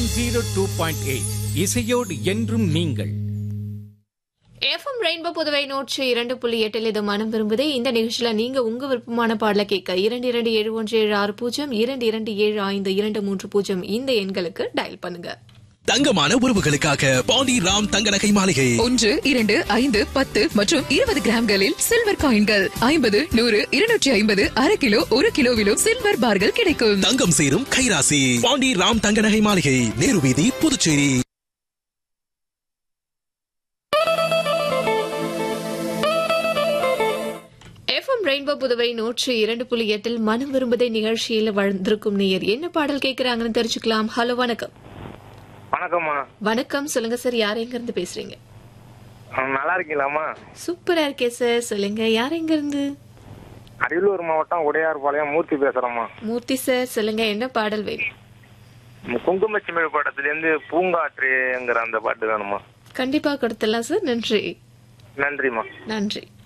zero two point eight இசையோடு என்றும் நீங்கள் எஃப்எம் ரெயின்போ புதுவை நூற்றி இரண்டு புள்ளி எட்டில் இது மனம் விரும்புதே இந்த நிகழ்ச்சியில நீங்க உங்க விருப்பமான பாடல கேட்க இரண்டு இரண்டு ஏழு ஒன்று ஏழு ஆறு பூஜ்ஜியம் இரண்டு இரண்டு ஏழு ஐந்து இரண்டு மூன்று பூஜ்ஜியம் இந்த எண்களுக்கு டயல் பண்ணுங்க தங்கமான உறவுகளுக்காக பாண்டி ராம் தங்க நகை மாளிகை ஒன்று இரண்டு ஐந்து பத்து மற்றும் இருபது கிராம்களில் சில்வர் காயின்கள் ஐம்பது நூறு இருநூற்றி ஐம்பது அரை கிலோ ஒரு கிலோவிலும் சில்வர் பார்கள் கிடைக்கும் தங்கம் சேரும் கைராசி பாண்டி ராம் தங்க நகை மாளிகை நேரு வீதி புதுச்சேரி எஃப்எம் ரெயின்போ புதுவை நூற்றி இரண்டு புள்ளி எட்டில் மனம் விரும்புதே நிகழ்ச்சியில் வந்திருக்கும் நேயர் என்ன பாடல் கேட்கறாங்கன்னு தெரிஞ்சுக்கலாம் ஹலோ வணக்கம் வணக்கம்மா வணக்கம் சொல்லுங்க சார் யார் எங்க இருந்து பேசுறீங்க ஆ, நல்லா இருக்கீங்களாம்மா சூப்பரா இருக்கே சார் சொல்லுங்க யார் எங்க இருந்து அரியலூர் மாவட்டம் உடையார்பாளையம் மூர்த்தி பேசுறேம்மா மூர்த்தி சார் சொல்லுங்க என்ன பாடல் வேணும் இந்த குங்குமச்சிமிழ் படத்துலேருந்து பூங்காற்றுங்கிற அந்த பாட்டு வேணுமா கண்டிப்பா கொடுத்துடலாம் சார் நன்றி நன்றிம்மா நன்றி